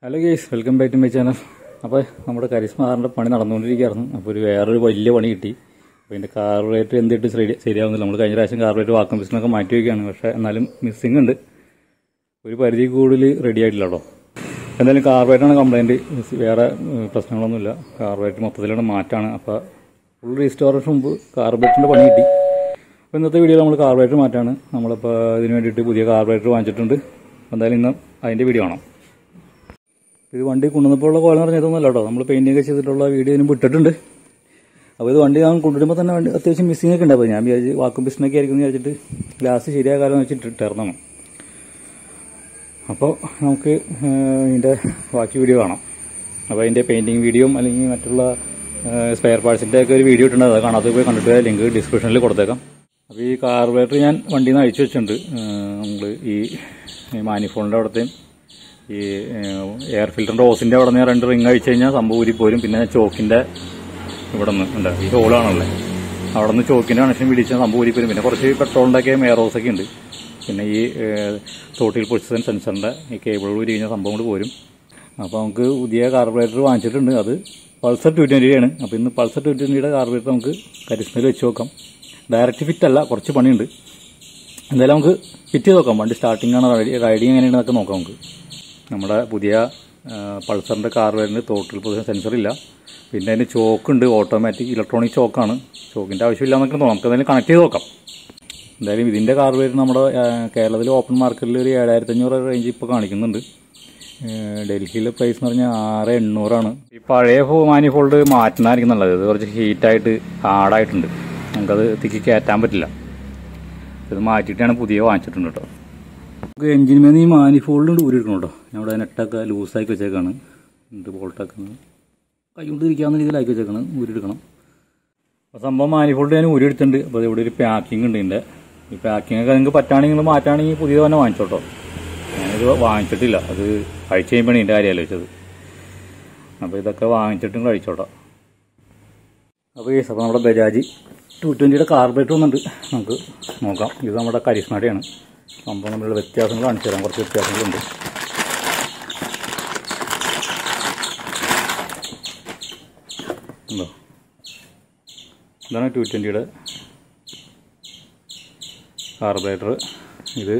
hello guys welcome back to my channel അപ്പോൾ നമ്മുടെ charisma കാറിൻ്റെ പണി നടന്നുകൊണ്ടിരിക്കുകയായിരുന്നു അപ്പോൾ ഒരു വേറൊരു വലിയ പണി കിട്ടി അപ്പോൾ ഇതിൻ്റെ കാർബറേറ്റർ എന്തിട്ട് ശരി ശരിയാവുന്നില്ല നമ്മൾ കഴിഞ്ഞ പ്രാവശ്യം കാർബറേറ്റർ വാക്കം ബിസിനൊക്കെ മാറ്റി വയ്ക്കുകയാണ് പക്ഷേ എന്നാലും മിസ്സിംഗ് ഉണ്ട് ഒരു പരിധി കൂടുതൽ റെഡി ആയിട്ടില്ല കേട്ടോ എന്തായാലും കാർബറേറ്ററാണ് കംപ്ലൈൻറ്റ് വേറെ ഏഹ്, പ്രശ്നങ്ങളൊന്നുമില്ല കാർബറേറ്റർ മൊത്തത്തിലുള്ള മാറ്റാണ് അപ്പോൾ ഫുൾ റീസ്റ്റോറേഷൻ മുമ്പ് കാർബറേറ്ററിൻ്റെ പണി കിട്ടി അപ്പോൾ ഇന്നത്തെ വീഡിയോയിൽ നമ്മൾ കാർബറേറ്റർ മാറ്റാണ് നമ്മളിപ്പോൾ ഇതിന് വേണ്ടിയിട്ട് പുതിയ കാർബറേറ്റർ വാങ്ങിച്ചിട്ടുണ്ട് എന്തായാലും ഇന്ന് അതിൻ്റെ വീഡിയോ കാണാം ഇത് വണ്ടി കൊണ്ടുവന്നപ്പോഴുള്ള കോലം പറഞ്ഞതൊന്നുമല്ല കേട്ടോ നമ്മൾ പെയിന്റിംഗ് ഒക്കെ ചെയ്തിട്ടുള്ള വീഡിയോ ഇതിനും വിട്ടിട്ടുണ്ട് അപ്പോൾ ഇത് വണ്ടി ഞാൻ കൊണ്ടുവരുമ്പോൾ തന്നെ വണ്ടി അത്യാവശ്യം മിസ്സിംഗ് ഒക്കെ ഉണ്ട് അപ്പോൾ ഞാൻ വിചാരിച്ച് വാക്കും ബിസിനൊക്കെ ആയിരിക്കും എന്ന് വിചാരിച്ചിട്ട് ഗ്ലാസ് ശരിയാകാലം വെച്ചിട്ട് ഇട്ടിറങ്ങണം അപ്പോൾ നമുക്ക് ഏഹ്, ഇതിൻ്റെ ബാക്കി വീഡിയോ കാണാം അപ്പോൾ അതിൻ്റെ പെയിന്റിംഗ് വീഡിയോയും അല്ലെങ്കിൽ മറ്റുള്ള സ്പെയർ പാർട്സിൻ്റെ ഒക്കെ ഒരു വീഡിയോ ഇട്ടുണ്ട് അത് കാണാതെ പോയി കണ്ടിട്ട് ലിങ്ക് ഡിസ്ക്രിപ്ഷനിൽ കൊടുത്തേക്കാം അപ്പോൾ ഈ കാർബറേറ്റർ ഞാൻ വണ്ടിയിൽ നിന്ന് അഴിച്ചു വെച്ചിട്ടുണ്ട് നമ്മൾ ഈ മാനിഫോണിൻ്റെ അവിടത്തെയും ഈ എയർ ഫിൽറ്ററിൻ്റെ ഓസിൻ്റെ അവിടെ നിന്ന് രണ്ട് റിങ് അഴിച്ചു കഴിഞ്ഞാൽ സംഭവം ഊരി പോരും പിന്നെ ചോക്കിൻ്റെ ഇവിടെ നിന്ന് ഉണ്ട് ഈ ഹോളാണല്ലേ അവിടെ നിന്ന് ചോക്കിൻ്റെ കണക്ഷൻ പിടിച്ചാൽ സംഭവം ഊരി പോരും പിന്നെ കുറച്ച് പെട്രോളിൻ്റെ ഒക്കെ എയറോസ് ഒക്കെ ഉണ്ട് പിന്നെ ഈ തോട്ടിൽ പൊസിഷൻ സെൻസറിൻ്റെ ഈ കേബിൾ ഊരി കഴിഞ്ഞാൽ സംഭവം കൊണ്ട് പോരും അപ്പോൾ നമുക്ക് പുതിയ കാർബറേറ്റർ വാങ്ങിച്ചിട്ടുണ്ട് അത് പൾസർ ടു ട്വൻറ്റിയാണ് അപ്പോൾ ഇന്ന് പൾസർ ടു ട്വൻറ്റിയുടെ കാർബറേറ്റർ നമുക്ക് കരിസ്മയിൽ വെച്ച് നോക്കാം ഡയറക്റ്റ് ഫിറ്റ് അല്ല കുറച്ച് പണിയുണ്ട് എന്തായാലും നമുക്ക് ഫിറ്റ് ചെയ്ത് നോക്കാം വണ്ടി സ്റ്റാർട്ടിംഗ് ആണ് റൈഡിങ് എങ്ങനെയാണെന്നൊക്കെ നോക്കാം നമുക്ക് നമ്മുടെ പുതിയ പൾസറിൻ്റെ കാർബറേറ്ററിന് തോട്ടിൽ പൊസിഷൻ സെൻസർ ഇല്ല പിന്നെ അതിന് ചോക്കുണ്ട് ഓട്ടോമാറ്റിക് ഇലക്ട്രോണിക് ചോക്കാണ് ചോക്കിൻ്റെ ആവശ്യമില്ല എന്നൊക്കെ തോന്നും നമുക്ക് എന്തായാലും കണക്ട് ചെയ്ത് നോക്കാം എന്തായാലും ഇതിൻ്റെ കാർബറേറ്റർ നമ്മുടെ ആ, കേരളത്തിൽ ഓപ്പൺ മാർക്കറ്റിൽ ഒരു ഏഴായിരത്തി അഞ്ഞൂറ് റേഞ്ച് ഇപ്പോൾ കാണിക്കുന്നുണ്ട് ഡൽഹിയിലെ പ്രൈസ് എന്ന് പറഞ്ഞാൽ ആറ് എണ്ണൂറാണ് ഈ പഴയ മാനിഫോൾഡ് മാറ്റുന്നതായിരിക്കും നല്ലത് ഇത് കുറച്ച് ഹീറ്റായിട്ട് ഹാർഡായിട്ടുണ്ട് നമുക്കത് തിക്കി കയറ്റാൻ പറ്റില്ല ഇത് മാറ്റിയിട്ടാണ് പുതിയ വാങ്ങിച്ചിട്ടുണ്ട് കേട്ടോ നമുക്ക് എഞ്ചിന്മേന്ന് ഈ മാനിഫോൾഡ് ഊരിയെടുക്കണം കേട്ടോ ഞാൻ ഇവിടെ നെറ്റൊക്കെ ലൂസാക്കി വെച്ചേക്കാണ് എന്നിട്ട് ബോൾട്ടൊക്കെ കൈ കൊണ്ട് ഇരിക്കാവുന്ന രീതിയിലാക്കി വെച്ചേക്കാണ് ഊരിയെടുക്കണം അപ്പോൾ സംഭവം മാനിഫോൾഡ് ഞാൻ ഊരിയെടുത്തിട്ടുണ്ട് അപ്പോൾ ഇവിടെ ഒരു പാക്കിംഗ് ഉണ്ട് ഇതിൻ്റെ ഈ പാക്കിംഗ് ഒക്കെ നിങ്ങൾക്ക് പറ്റുകയാണെങ്കിൽ നിങ്ങൾ മാറ്റുകയാണെങ്കിൽ പുതിയ തന്നെ വാങ്ങിച്ചോട്ടോ ഞാനിത് വാങ്ങിച്ചിട്ടില്ല അത് അഴിച്ച് കഴിയുമ്പോഴാണ് ഇതിൻ്റെ കാര്യം ആലോചിച്ചത് അപ്പോൾ ഇതൊക്കെ വാങ്ങിച്ചിട്ടും കഴിച്ചോട്ടോ അപ്പോൾ ഈ അപ്പോൾ നമ്മുടെ ബജാജ് ടു ട്വൻറ്റിയുടെ കാർബറേറ്റർ വന്നിട്ട് നമുക്ക് നോക്കാം ഇത് നമ്മുടെ കരിസ്മാടെയാണ് സംഭവം നമ്മളുടെ വ്യത്യാസങ്ങൾ കാണിച്ചു തരാം കുറച്ച് വ്യത്യാസങ്ങളുണ്ട് ഉണ്ടോ ഇതാണ് ടു ട്വൻറ്റിയുടെ കാർബറേറ്റർ ഇത്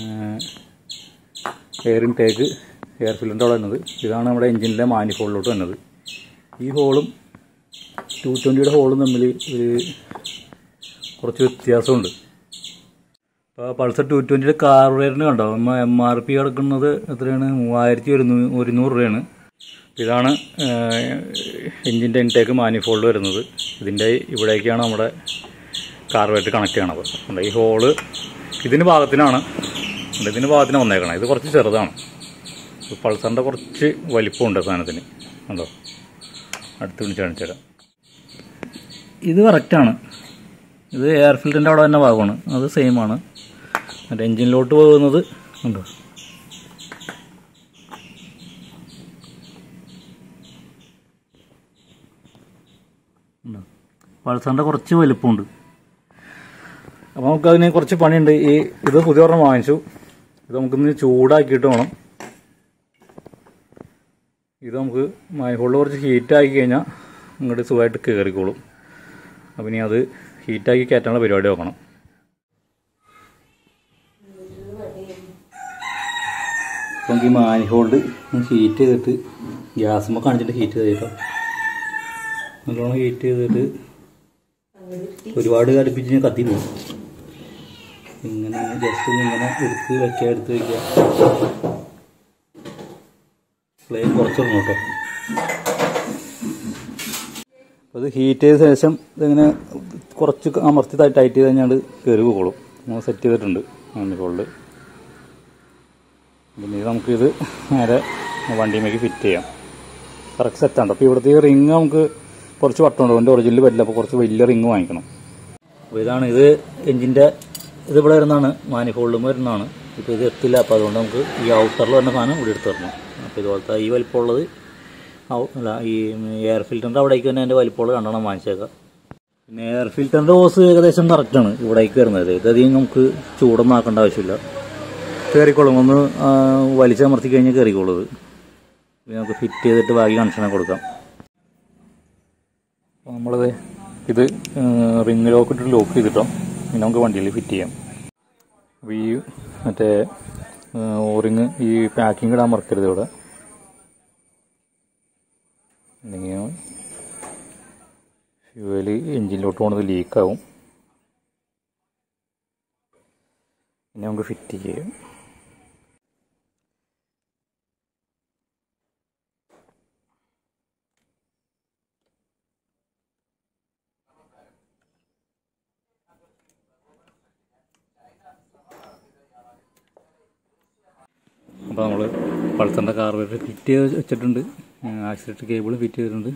എയർ ഇൻടേക്ക് എയർ ഫിലിൻ്റെ അവിടെ വരുന്നത് ഇതാണ് നമ്മുടെ എഞ്ചിനിലെ മാനിഫോളിലോട്ട് വരുന്നത് ഈ ഹോളും ടു ട്വൻറ്റിയുടെ ഹോളും തമ്മിൽ ഒരു കുറച്ച് വ്യത്യാസമുണ്ട് ഇപ്പോൾ പൾസർ ടു ട്വൻറ്റിയുടെ കാർബറേറ്ററിന് കണ്ടോ നമ്മൾ എം ആർ പി കിടക്കുന്നത് എത്രയാണ് മൂവായിരത്തി ഒരുന്നൂ ഒരുന്നൂറ് രൂപയാണ് ഇതാണ് എഞ്ചിൻ്റെ ഇൻടേക്ക് മാനിഫോൾഡ് വരുന്നത് ഇതിൻ്റെ ഇവിടേക്കാണ് നമ്മുടെ കാർബറേറ്റർ കണക്ട് ചെയ്യണത് ഉണ്ട് ഈ ഹോള് ഇതിന് ഭാഗത്തിനാണ് ഉണ്ട് ഇതിന് ഭാഗത്തിന് വന്നേക്കണം ഇത് കുറച്ച് ചെറുതാണ് ഇത് പൾസറിൻ്റെ കുറച്ച് വലിപ്പമുണ്ട് സാധനത്തിന് ഉണ്ടോ അടുത്ത് വിളിച്ച് കാണിച്ചു തരാം ഇത് കറക്റ്റാണ് ഇത് എയർ ഫിൽറ്ററിൻ്റെ അവിടെ തന്നെ ഭാഗമാണ് അത് സെയിം ആണ് മറ്റേ എഞ്ചിനിലോട്ട് പോകുന്നത് ഉണ്ടോ ഉണ്ടോ പൾസറിൻ്റെ കുറച്ച് വലിപ്പമുണ്ട് അപ്പോൾ നമുക്കതിന് കുറച്ച് പണിയുണ്ട് ഈ ഇത് പുതിയ ഒരെണ്ണം വാങ്ങിച്ചു ഇത് നമുക്കിന്ന് ചൂടാക്കിയിട്ട് വേണം ഇത് നമുക്ക് മൈഹോളിൽ കുറച്ച് ഹീറ്റാക്കി കഴിഞ്ഞാൽ ഇങ്ങോട്ട് സുഖമായിട്ട് കയറിക്കോളും അപ്പം ഇനി അത് ഹീറ്റാക്കി കയറ്റാനുള്ള പരിപാടി നോക്കണം അപ്പം നമുക്ക് ഈ മാനിഹോൾഡ് ഹീറ്റ് ചെയ്തിട്ട് ഗ്യാസുമ്പോൾ കാണിച്ചിട്ട് ഹീറ്റ് ചെയ്തിട്ടോ നല്ലോണം ഹീറ്റ് ചെയ്തിട്ട് ഒരുപാട് അടുപ്പിച്ച് ഞാൻ കത്തി പോകും ഇങ്ങനെ ജസ്റ്റ് ഇങ്ങനെ എടുത്ത് വെക്കുക എടുത്ത് വെക്കുക ഫ്ലെയിം കുറച്ചിടണം കേട്ടോ അത് ഹീറ്റ് ചെയ്ത ശേഷം ഇതിങ്ങനെ കുറച്ച് അമർത്തി ടൈറ്റ് ചെയ്ത് കഴിഞ്ഞാൽ കയറി പോകുള്ളൂ നമ്മൾ സെറ്റ് ചെയ്തിട്ടുണ്ട് മണ്ണിക്കോളിൽ പിന്നെ ഇത് നമുക്കിത് നേരെ വണ്ടിയുമേക്ക് ഫിറ്റ് ചെയ്യാം കറക്റ്റ് സെറ്റാണ് അപ്പോൾ ഇവിടുത്തെ ഈ റിങ് നമുക്ക് കുറച്ച് വട്ടമുണ്ട് അതിൻ്റെ ഒറിജിനൽ പറ്റില്ല അപ്പോൾ കുറച്ച് വലിയ റിങ് വാങ്ങിക്കണം അപ്പോൾ ഇതാണ് ഇത് എഞ്ചിൻ്റെ ഇത് ഇവിടെ വരുന്നതാണ് മാനിഫോൾഡും വരുന്നതാണ് ഇപ്പോൾ ഇത് എത്തില്ല അപ്പോൾ അതുകൊണ്ട് നമുക്ക് ഈ ഔട്ടറിൽ വരുന്ന സാധനം ഇവിടെ എടുത്ത് തരണം അപ്പോൾ ഇതുപോലത്തെ ഈ വലിപ്പമുള്ളത് ഔ- അല്ല ഈ എയർ ഫിൽറ്ററിൻ്റെ അവിടേക്ക് തന്നെ അതിൻ്റെ വലിപ്പമുള്ളത് രണ്ടെണ്ണം വാങ്ങിച്ചേക്കാം പിന്നെ എയർ ഫിൽറ്ററിൻ്റെ ഓസ് ഏകദേശം കറക്റ്റാണ് ഇവിടേക്ക് വരുന്നത് ഇതധികം നമുക്ക് ചൂടൊന്നും ആക്കേണ്ട ആവശ്യമില്ല കയറിക്കോളും ഒന്ന് ആ, വലിച്ചമർത്തി കഴിഞ്ഞാൽ കയറിക്കോളും ഇത് ഇത് നമുക്ക് ഫിറ്റ് ചെയ്തിട്ട് ബാക്കി കണക്ഷനെ കൊടുക്കാം അപ്പോൾ നമ്മളത് ഇത് റിങ് ലോക്ക് ഇട്ടിട്ട് ലോക്ക് ചെയ്തിട്ടോ പിന്നെ നമുക്ക് വണ്ടിയിൽ ഫിറ്റ് ചെയ്യാം അപ്പോൾ ഈ മറ്റേ ഓറിങ് ഈ പാക്കിംഗ് ഇടാൻ മറക്കരുത് ഇവിടെ അല്ലെങ്കിൽ ഫ്യൂവൽ എഞ്ചിനിലോട്ട് പോകുന്നത് ലീക്കാവും പിന്നെ നമുക്ക് ഫിറ്റ് ചെയ്യാം അപ്പോൾ നമ്മൾ പൾസറിൻ്റെ കാർബറേറ്റർ ഫിറ്റ് ചെയ്ത് വെച്ചിട്ടുണ്ട് ആക്സിലേറ്റർ കേബിൾ ഫിറ്റ് ചെയ്തിട്ടുണ്ട്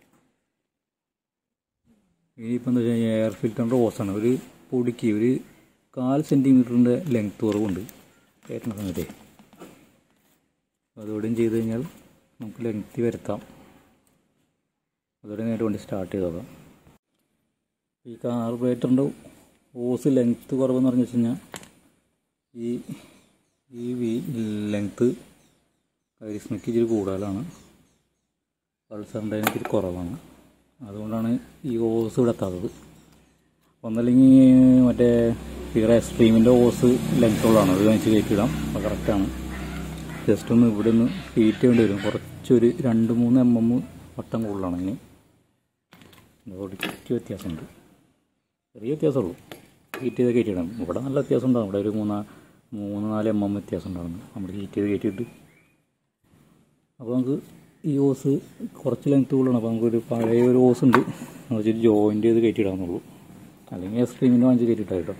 ഇനിയിപ്പോൾ എന്താ വെച്ചാൽ എയർ ഫിൽറ്ററിൻ്റെ ഓസാണ് ഒരു പൊടിക്ക് ഒരു കാൽ സെൻറ്റിമീറ്ററിൻ്റെ ലെങ്ത് കുറവുണ്ട് കയറ്റുന്ന സമയത്തേ അതോടെയും ചെയ്ത് കഴിഞ്ഞാൽ നമുക്ക് ലെങ്തി വരുത്താം അതോടെ നേരിട്ട് വണ്ടി സ്റ്റാർട്ട് ചെയ്ത് നോക്കാം ഈ കാർബറേറ്ററിൻ്റെ ഓസ് ലെങ്ത്ത് കുറവെന്ന് പറഞ്ഞു വെച്ച് കഴിഞ്ഞാൽ ഈ ഈ വി ലെങ്ത്ത് കരിസ്മയ്ക്ക് ഇച്ചിരി കൂടുതലാണ് പൾസറിൻ്റെ ഇച്ചിരി കുറവാണ് അതുകൊണ്ടാണ് ഈ ഓസ് ഇവിടെ എത്താത്തത് ഒന്നല്ലെങ്കിൽ മറ്റേ ഫിയർ എക്സ്ട്രീമിൻ്റെ ഓസ് ലെങ്ത് ഉള്ളതാണ് അത് വെച്ച് കയറ്റിയിടാം അപ്പോൾ കറക്റ്റാണ് ജസ്റ്റ് ഒന്ന് ഇവിടെ ഒന്ന് ഹീറ്റ് ചെയ്യേണ്ടി വരും കുറച്ചൊരു രണ്ട് മൂന്ന് എം എം വട്ടം കൂടുതലാണ് ഇനി ഒടിച്ച് വ്യത്യാസമുണ്ട് ചെറിയ വ്യത്യാസമുള്ളൂ ഹീറ്റ് ചെയ്ത് കയറ്റിയിടാം ഇവിടെ നല്ല വ്യത്യാസം ഉണ്ടാകും ഇവിടെ ഒരു മൂന്ന് മൂന്ന് നാല് എം എം വ്യത്യാസം ഉണ്ടാകുന്നു നമ്മൾ ഹീറ്റ് ചെയ്ത് കയറ്റിയിട്ട് അപ്പോൾ നമുക്ക് ഈ ഓസ് കുറച്ച് ലെങ്ത് കൂടുതലാണ് അപ്പോൾ നമുക്കൊരു പഴയ ഒരു ഓസ് ഉണ്ട് അത് വെച്ചിട്ട് ജോയിൻ്റ് ചെയ്ത് കയറ്റിയിടാമെന്നുള്ളൂ അല്ലെങ്കിൽ എക്സ്ട്രീമിൻ്റെ വാങ്ങിച്ച് കയറ്റിയിട്ടാ കേട്ടോ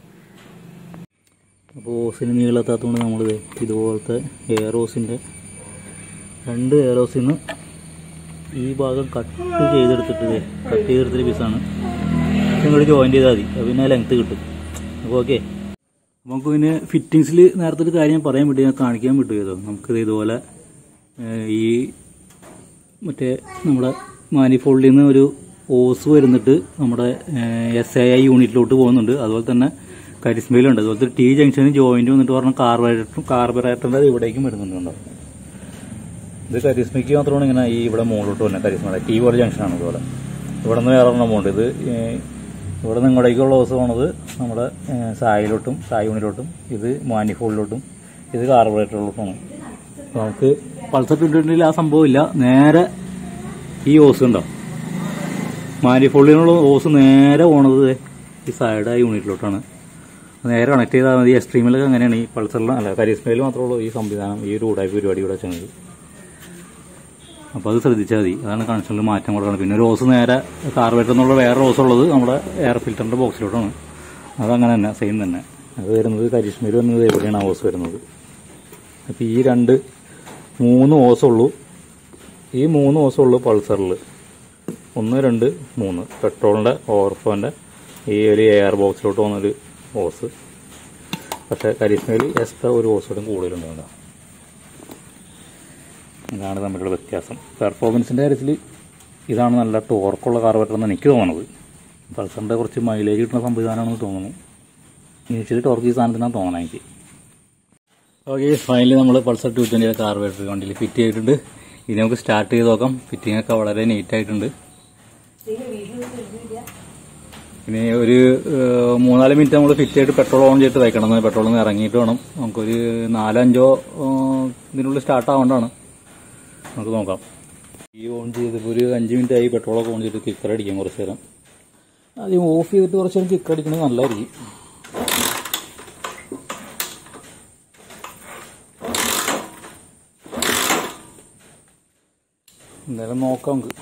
അപ്പോൾ ഓസിന് നീളത്താത്തതുകൊണ്ട് നമ്മൾ ഇതുപോലത്തെ എയർ ഓസിൻ്റെ രണ്ട് എയർ ഓസിൽ നിന്ന് ഈ ഭാഗം കട്ട് ചെയ്തെടുത്തിട്ട് ദേ, കട്ട് ചെയ്തെടുത്തൊരു പീസാണ് ഇങ്ങോട്ട് ജോയിൻ്റ് ചെയ്താൽ മതി അപ്പോൾ പിന്നെ ലെങ്ത്ത് കിട്ടും അപ്പോൾ ഓക്കെ നമുക്ക് പിന്നെ ഫിറ്റിങ്സിൽ നേരത്തെ ഒരു കാര്യം പറയാൻ വേണ്ടി ഞാൻ കാണിക്കാൻ വിട്ടു ചെയ്തോ നമുക്കിത് ഇതുപോലെ ഏഹ്, ഈ മറ്റേ നമ്മുടെ മാനിഫോൾഡിൽ നിന്ന് ഒരു ഓസ് വരുന്നിട്ട് നമ്മുടെ എസ് ഐ ഐ യൂണിറ്റിലോട്ട് പോകുന്നുണ്ട് അതുപോലെ തന്നെ കരിസ്മയിലുണ്ട് അതുപോലത്തെ ടി ജംഗ്ഷന് ജോയിന്റ് വന്നിട്ട് പറഞ്ഞ കാർബറേറ്റർ കാർബറേറ്ററിൻ്റെ ഇവിടേക്കും വരുന്നുണ്ടോ ഇത് കരിസ്മയ്ക്ക് മാത്രമാണ് ഇങ്ങനെ ഈ ഇവിടെ മുകളിലോട്ട് വരുന്നത് കരിസ്മയുടെ ടി പോലെ ജംഗ്ഷനാണ് ഇതുപോലെ ഇവിടെ നിന്ന് വേറെ ഒരെണ്ണം പോകുന്നുണ്ട് ഇത് ഏഹ്, ഇവിടെ നിന്ന് ഇങ്ങോട്ടേക്കുള്ള ഓസ് പോണത് നമ്മുടെ ഏഹ്, സായിലോട്ടും സായി യൂണിലോട്ടും ഇത് മാനിഫോളിലോട്ടും ഇത് കാർബറേറ്ററിലോട്ടുമാണ് അപ്പോൾ നമുക്ക് പൾസർ ട്വൻറ്റിയിൽ ആ സംഭവമില്ല നേരെ ഈ ഓസ് ഉണ്ടോ മാനിഫോളിനുള്ള ഓസ് നേരെ പോണത് ദേ ഈ സൈഡ് ആ യൂണിറ്റിലോട്ടാണ് നേരെ കണക്ട് ചെയ്താൽ മതി എക്സ്ട്രീമിലൊക്കെ അങ്ങനെയാണ് ഈ പൾസറിൽ അല്ല കരിസ്മയിൽ മാത്രമേ ഉള്ളൂ ഈ സംവിധാനം ഈ ഒരു ഉടായ്പ പരിപാടി ഇവിടെ ചെയ്യുന്നത് അപ്പോൾ അത് ശ്രദ്ധിച്ചാൽ മതി അതാണ് കണക്ഷനിൽ മാറ്റം കൊടുക്കണം പിന്നെ ഒരു റോസ് നേരെ കാർബേറ്റർ എന്നുള്ള വേറെ റോസ് ഉള്ളത് നമ്മുടെ എയർ ഫിൽറ്ററിൻ്റെ ബോക്സിലോട്ടാണ് അതങ്ങനെ തന്നെ സെയിം തന്നെ അത് വരുന്നത് കരിഷ്മയിൽ വരുന്നത് എവിടെയാണ് ആ ഓസ് വരുന്നത് അപ്പോൾ ഈ രണ്ട് മൂന്ന് ഓസുള്ളൂ ഈ മൂന്ന് ഓസുള്ളൂ പൾസറിൽ ഒന്ന് രണ്ട് മൂന്ന് പെട്രോളിൻ്റെ ഓവർഫോൻ്റെ ഈ ഒരു എയർ ബോക്സിലോട്ട് പോകുന്നൊരു ഓസ് പക്ഷേ കരിസ്മയിൽ എക്സ്ട്രാ ഒരു ഓസ് കൂടെ കൂടുതലുണ്ടാകും ഇതാണ് തമ്മിലുള്ള വ്യത്യാസം പെർഫോമൻസിൻ്റെ കാര്യത്തിൽ ഇതാണ് നല്ല ടോർക്കുള്ള കാർബറേറ്റർ എന്ന് എനിക്ക് തോന്നുന്നത് പൾസറിൻ്റെ കുറച്ച് മൈലേജ് കിട്ടുന്ന സംവിധാനമാണെന്ന് തോന്നുന്നു ഇനിഷ്യലി ടോർക്ക് ഈ സാധനത്തിനാണ് തോന്നണം എനിക്ക് ഓക്കെ ഫൈനലി നമ്മൾ പൾസർ ടു ട്വൻറ്റിയുടെ കാർബറേറ്റർ വണ്ടിയിൽ ഫിറ്റ് ചെയ്തിട്ടുണ്ട് ഇനി നമുക്ക് സ്റ്റാർട്ട് ചെയ്ത് നോക്കാം ഫിറ്റിംഗ് ഒക്കെ വളരെ നീറ്റ് ആയിട്ടുണ്ട് ഇനി ഒരു ഏഹ്, മൂന്നാല് മിനിറ്റ് നമ്മൾ ഫിറ്റ് ചെയ്തിട്ട് പെട്രോൾ ഓൺ ചെയ്തിട്ട് വെക്കണം എന്നാൽ പെട്രോളിൽ നിന്ന് ഇറങ്ങിയിട്ട് വേണം നമുക്കൊരു നാലഞ്ചോ ഏഹ്, ഇതിനുള്ളിൽ സ്റ്റാർട്ട് ആവേണ്ടതാണ് നമുക്ക് നോക്കാം ഈ ഓൺ ചെയ്തപ്പോൾ ഒരു അഞ്ച് മിനിറ്റ് ആയി പെട്രോളൊക്കെ ഓൺ ചെയ്തിട്ട് കിക്കർ അടിക്കാം കുറച്ച് നേരം ആദ്യം ഓഫ് ചെയ്തിട്ട് കുറച്ച് നേരം കിക്കർ അടിക്കണത് നല്ലതായിരിക്കും എന്തായാലും നോക്കാം നമുക്ക്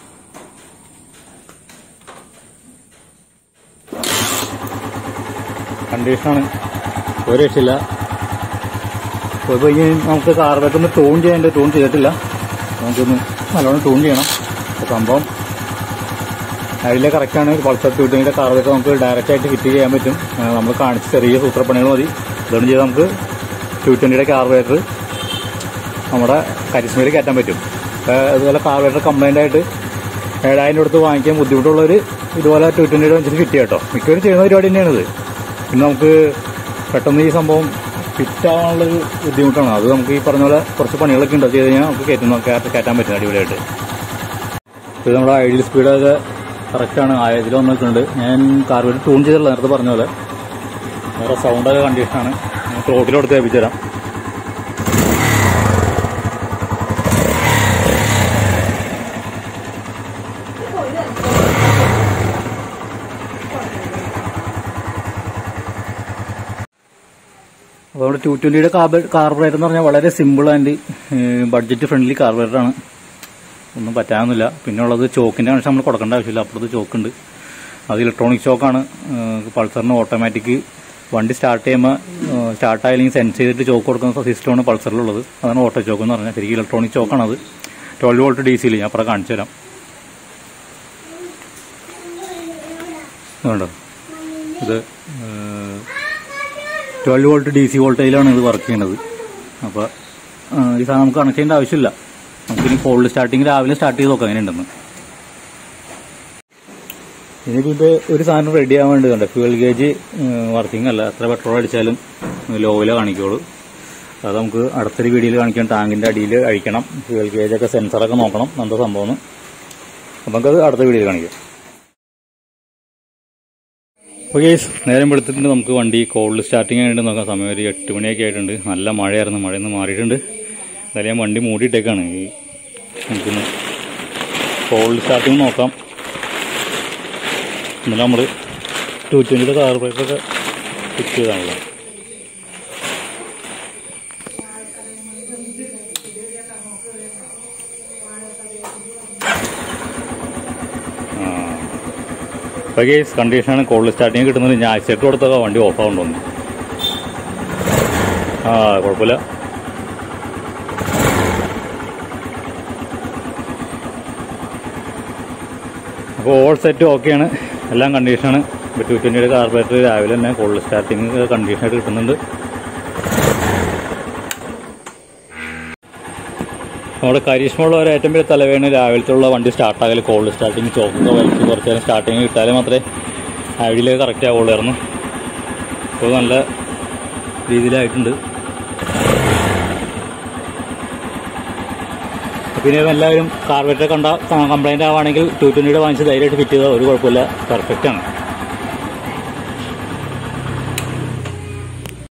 കണ്ടീഷനാണ് ഒരു രക്ഷയില്ല അപ്പോൾ ഇപ്പോൾ ഇനി നമുക്ക് കാർബറ്റ് ഒന്ന് ടൂൺ ചെയ്യേണ്ട ടൂൺ ചെയ്തിട്ടില്ല നമുക്കൊന്ന് നല്ലോണം ടൂൺ ചെയ്യണം അപ്പോൾ സംഭവം അതിലെ കറക്റ്റാണ് പൾസർ ട്യൂട്ടിങ്ങിൻ്റെ കാർബറ്റ് നമുക്ക് ഡയറക്റ്റ് ആയിട്ട് ഫിറ്റ് ചെയ്യാൻ പറ്റും ആ, നമ്മൾ കാണിച്ച ചെറിയ സൂത്രപ്പണികൾ മതി ഇതുകൊണ്ട് ചെയ്ത് നമുക്ക് ടു ട്വൻറ്റിയുടെ കാർബറേറ്റർ നമ്മുടെ കരിസ്മയിൽ കയറ്റാൻ പറ്റും അപ്പോൾ അതുപോലെ കാർബറേറ്റർ കംപ്ലൈൻ്റ് ആയിട്ട് ഏഴായിരം അടുത്ത് വാങ്ങിക്കാൻ ബുദ്ധിമുട്ടുള്ളവർ ഇതുപോലെ ടു ട്വൻറ്റിയുടെ വെച്ചിട്ട് ഫിറ്റ് ചെയ്യാം കേട്ടോ മിക്കവരും ചെയ്യുന്ന പരിപാടി തന്നെയാണിത് പിന്നെ നമുക്ക് പെട്ടെന്ന് ഈ സംഭവം ഫിറ്റ് ആവാനുള്ളൊരു ബുദ്ധിമുട്ടാണ് അത് നമുക്ക് ഈ പറഞ്ഞ പോലെ കുറച്ച് പണികളൊക്കെ ഉണ്ട് അത് ചെയ്ത് കഴിഞ്ഞാൽ നമുക്ക് കയറ്റുന്ന കയറ്റ- കയറ്റാൻ പറ്റും അടിപൊളിയായിട്ട് ഇത് നമ്മുടെ ഐഡിയൽ സ്പീഡൊക്കെ കറക്റ്റാണ് ആയതിൽ വന്നിട്ടുണ്ട് ഞാൻ കാർബേറ്റ് ട്യൂൺ ചെയ്തിട്ടുള്ള നേരത്തെ പറഞ്ഞ പോലെ വേറെ സൗണ്ടൊക്കെ കണ്ടീഷനാണ് റോഡിൽ കൊടുത്ത് ഏൽപ്പിച്ചു തരാം അപ്പോൾ നമ്മുടെ ടു ട്വന്റിയുടെ കാർബറേറ്റർ എന്ന് പറഞ്ഞാൽ വളരെ simple and budget friendly carburettor ആണ് ഒന്നും പറ്റാനൊന്നുമില്ല പിന്നെ ഉള്ളത് ചോക്കിന്റെ കണക്ഷൻ നമ്മൾ കൊടുക്കേണ്ട ആവശ്യമില്ല അപ്പുറത്ത് ചോക്കുണ്ട് അത് ഇലക്ട്രോണിക് ചോക്കാണ് പൾസറിന് ഓട്ടോമാറ്റിക് വണ്ടി സ്റ്റാർട്ട് ചെയ്യുമ്പോൾ സ്റ്റാർട്ട് ആയില്ലെങ്കിൽ സെൻസ് ചെയ്തിട്ട് ചോക്ക് കൊടുക്കുന്ന സിസ്റ്റമാണ് പൾസറിലുള്ളത് അതാണ് ഓട്ടോ ചോക്ക് എന്ന് പറഞ്ഞാൽ ശരിക്കും ഇലക്ട്രോണിക് ചോക്കാണ് അത് ട്വൽവ് വോൾട്ട് ഡി സിയിൽ ഞാൻ അപ്പുറം കാണിച്ചു തരാം അതുകൊണ്ടോ ഇത് ട്വൽവ് വോൾട്ട് ഡി സി വോൾട്ടേജിലാണ് ഇത് വർക്ക് ചെയ്യുന്നത് അപ്പോൾ ഈ സാധനം നമുക്ക് കണക്ട് ചെയ്യേണ്ട ആവശ്യമില്ല നമുക്കിനി കോൾഡ് സ്റ്റാർട്ടിങ് രാവിലെ സ്റ്റാർട്ട് ചെയ്ത് നോക്കാം എങ്ങനെയുണ്ടെന്ന് ഇനിയിപ്പോൾ ഇത് ഒരു സാധനം റെഡി ആവാൻ വേണ്ടി കണ്ടോ ഫ്യൂൽ ഗേജ് വർക്കിംഗ് അല്ല എത്ര പെട്രോൾ അടിച്ചാലും ലോയിലേ കാണിക്കുള്ളൂ അത് നമുക്ക് അടുത്തൊരു വീഡിയോയിൽ കാണിക്കാം ടാങ്കിന്റെ അടിയിൽ അഴിക്കണം ഫ്യൂൽ ഗേജൊക്കെ സെൻസറൊക്കെ നോക്കണം എന്താ സംഭവം എന്ന് അപ്പം നമുക്കത് അടുത്ത വീഡിയോയിൽ കാണിക്കാം ഓക്കെ നേരം വെളുത്തിട്ടുണ്ട് നമുക്ക് വണ്ടി കോൾഡ് സ്റ്റാർട്ടിങ് ആയിട്ട് നോക്കാം സമയം ഒരു എട്ട് മണിയൊക്കെ ആയിട്ടുണ്ട് നല്ല മഴയായിരുന്നു മഴയൊന്ന് മാറിയിട്ടുണ്ട് എന്തായാലും ഞാൻ വണ്ടി മൂടിയിട്ടേക്കാണ് ഈ നമുക്കൊന്ന് കോൾഡ് സ്റ്റാർട്ടിങ് നോക്കാം എന്നിട്ട് നമ്മൾ ടു ട്വൻറ്റിയുടെ കാർബറേറ്ററൊക്കെ ഫിക്സ് ചെയ്താണല്ലോ ആ അപ്പോൾ കേസ് കണ്ടീഷനാണ് കോൾഡ് സ്റ്റാർട്ടിങ് കിട്ടുന്നത് ഞാൻ ആഴ്ചയ്ക്ക് കൊടുത്തൊക്കെ വണ്ടി ഓഫ് ആവുന്നുണ്ടോന്ന് ആ കുഴപ്പമില്ല അപ്പോൾ ഓൾ സെറ്റ് ഓക്കെയാണ് എല്ലാം കണ്ടീഷനാണ് ഇപ്പോൾ ടു ട്വൻറ്റിയുടെ കാർബറേറ്റർ രാവിലെ തന്നെ കോൾഡ് സ്റ്റാർട്ടിങ് കണ്ടീഷനായിട്ട് കിട്ടുന്നുണ്ട് നമ്മുടെ കരീഷ്മയുള്ള ഒരു ഏറ്റവും വലിയ തലവേദന രാവിലത്തുള്ള വണ്ടി സ്റ്റാർട്ടാകൽ കോൾഡ് സ്റ്റാർട്ടിങ് ചോക്കൊക്കെ വലിച്ച് കുറച്ച് നേരം സ്റ്റാർട്ടിങ് കിട്ടാലേ മാത്രമേ ഐഡിയിലേക്ക് കറക്റ്റ് ആവുള്ളായിരുന്നു അപ്പോൾ നല്ല രീതിയിലായിട്ടുണ്ട് പിന്നെ എല്ലാവരും കാർബറേറ്റർ കണ്ട കംപ്ലൈന്റ് ആവുകയാണെങ്കിൽ ടു ട്വന്റിയുടെ വാങ്ങിച്ച് ധൈര്യമായിട്ട് ഫിറ്റ് ചെയ്താൽ ഒരു കുഴപ്പമില്ല പെർഫെക്റ്റ് ആണ്